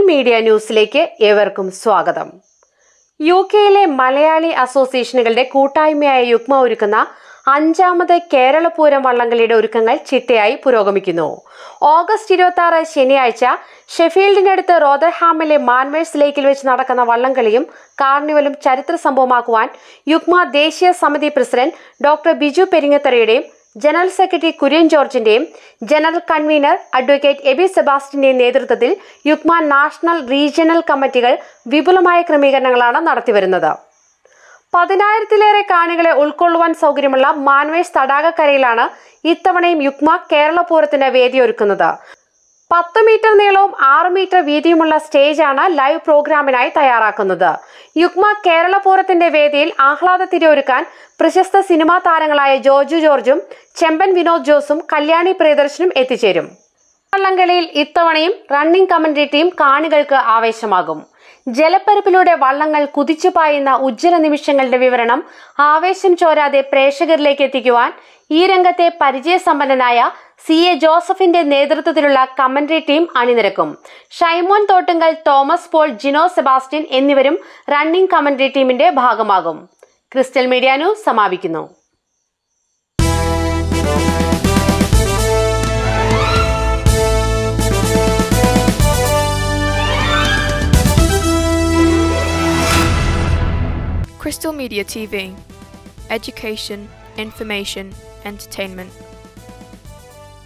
Media ന്യൂസിലേക്ക് ഏവർക്കും സ്വാഗതം യു കെയിലെ മലയാളി അസോസിയേഷനുകളുടെ കൂട്ടായ്മയായ യുഗ്മ ഒരുക്കുന്ന അഞ്ചാമത് കേരളപൂരം വള്ളംകളിയുടെ ഒരുക്കങ്ങൾ ചിട്ടയായി പുരോഗമിക്കുന്നു ഓഗസ്റ്റ് ഇരുപത്തി ആറ് ശനിയാഴ്ച ഷെഫീൽഡിനടുത്ത് റോദർഹാമിലെ മാൻവേഴ്സ് ലേക്കിൽ വെച്ച് നടക്കുന്ന വള്ളംകളിയും കാർണിവലും ചരിത്ര സംഭവമാക്കുവാൻ യുഗ്മ ദേശീയ സമിതി പ്രസിഡന്റ് ഡോക്ടർ ബിജു പെരിങ്ങത്തറയുടെയും ജനറൽ സെക്രട്ടറി കുര്യൻ ജോർജിന്റെയും ജനറൽ കൺവീനർ അഡ്വക്കേറ്റ് എബി സെബാസ്റ്റിന്റെയും നേതൃത്വത്തിൽ യുഗ്മ നാഷണൽ റീജിയണൽ കമ്മിറ്റികൾ വിപുലമായ ക്രമീകരണങ്ങളാണ് നടത്തിവരുന്നത് പതിനായിരത്തിലേറെ കാണികളെ ഉൾക്കൊള്ളുവാൻ സൗകര്യമുള്ള മാൻവേഴ്സ് തടാകക്കരയിലാണ് ഇത്തവണയും യുഗ്മ കേരളപൂരത്തിന് വേദിയൊരുക്കുന്നത് പത്ത് മീറ്റർ നീളവും ആറ് മീറ്റർ വീതിയുമുള്ള സ്റ്റേജാണ് ലൈവ് പ്രോഗ്രാമിനായി തയ്യാറാക്കുന്നത് യുഗ്മ കേരളപൂരത്തിന്റെ വേദിയിൽ ആഹ്ലാദത്തിരി ഒരുക്കാൻ പ്രശസ്ത സിനിമാ താരങ്ങളായ ജോർജു ജോർജും ചെമ്പൻ വിനോദ് ജോസും കല്യാണി പ്രിയദർശനും എത്തിച്ചേരും വള്ളംകളിയിൽ ഇത്തവണയും റണ്ണിംഗ് കമന്ററി ടീം കാണികൾക്ക് ആവേശമാകും ജലപ്പരപ്പിലൂടെ വള്ളങ്ങൾ കുതിച്ചു പായുന്ന ഉജ്ജ്വല നിമിഷങ്ങളുടെ വിവരണം ആവേശം ചോരാതെ പ്രേക്ഷകരിലേക്ക് എത്തിക്കുവാൻ ഈ രംഗത്തെ പരിചയസമ്പന്നനായ സി എ ജോസഫിന്റെ നേതൃത്വത്തിലുള്ള കമന്ററി ടീം അണിനിരക്കും Shymon Thottunkal Thomas Paul Jino Sebastian എന്നിവരും റണ്ണിംഗ് കമന്ററി ടീമിന്റെ ഭാഗമാകും ക്രിസ്റ്റൽ മീഡിയ ന്യൂസ് സമാപിക്കുന്നു Crystal Media TV Education, Information, Entertainment.